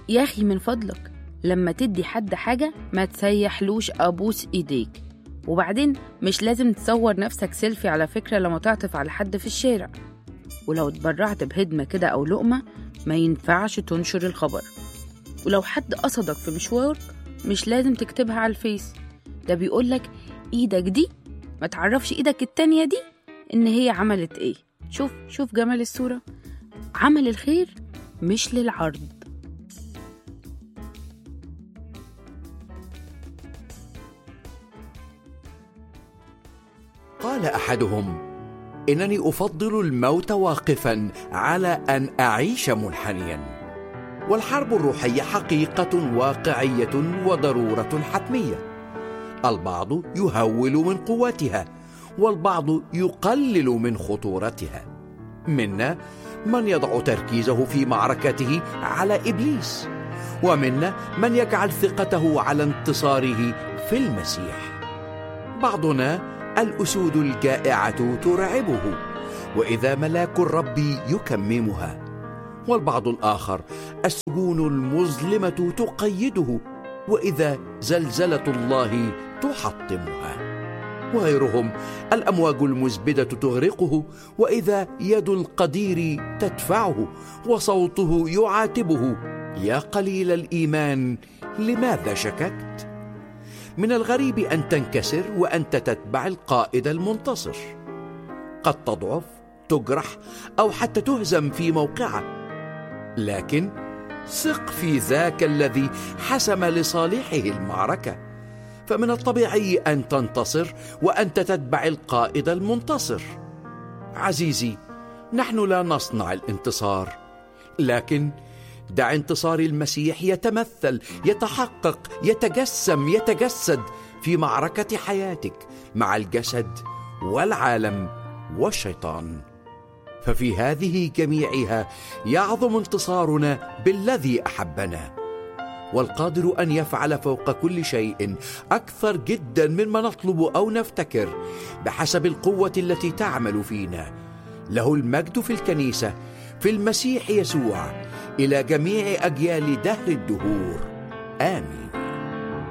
يا أخي من فضلك لما تدي حد حاجة ما تسيحلوش أبوس إيديك وبعدين مش لازم تصور نفسك سيلفي على فكرة لما تعطف على حد في الشارع ولو اتبرعت بهدمة كده أو لقمة ما ينفعش تنشر الخبر ولو حد قصدك في مشوارك مش لازم تكتبها على الفيس ده بيقولك ايدك دي ما تعرفش ايدك التانية دي ان هي عملت ايه شوف شوف جمال الصورة عمل الخير مش للعرض قال احدهم انني افضل الموت واقفا على ان اعيش منحنيا والحرب الروحيه حقيقه واقعيه وضروره حتميه البعض يهول من قوتها والبعض يقلل من خطورتها منا من يضع تركيزه في معركته على ابليس ومنا من يجعل ثقته على انتصاره في المسيح بعضنا الاسود الجائعه ترعبه واذا ملاك الرب يكممها والبعض الاخر السجون المظلمه تقيده واذا زلزله الله تحطمها وغيرهم الامواج المزبده تغرقه واذا يد القدير تدفعه وصوته يعاتبه يا قليل الايمان لماذا شككت من الغريب ان تنكسر وانت تتبع القائد المنتصر قد تضعف تجرح او حتى تهزم في موقعه لكن ثق في ذاك الذي حسم لصالحه المعركه فمن الطبيعي ان تنتصر وانت تتبع القائد المنتصر عزيزي نحن لا نصنع الانتصار لكن دع انتصار المسيح يتمثل يتحقق يتجسم يتجسد في معركه حياتك مع الجسد والعالم والشيطان ففي هذه جميعها يعظم انتصارنا بالذي احبنا والقادر ان يفعل فوق كل شيء اكثر جدا مما نطلب او نفتكر بحسب القوه التي تعمل فينا له المجد في الكنيسه في المسيح يسوع الى جميع اجيال دهر الدهور امين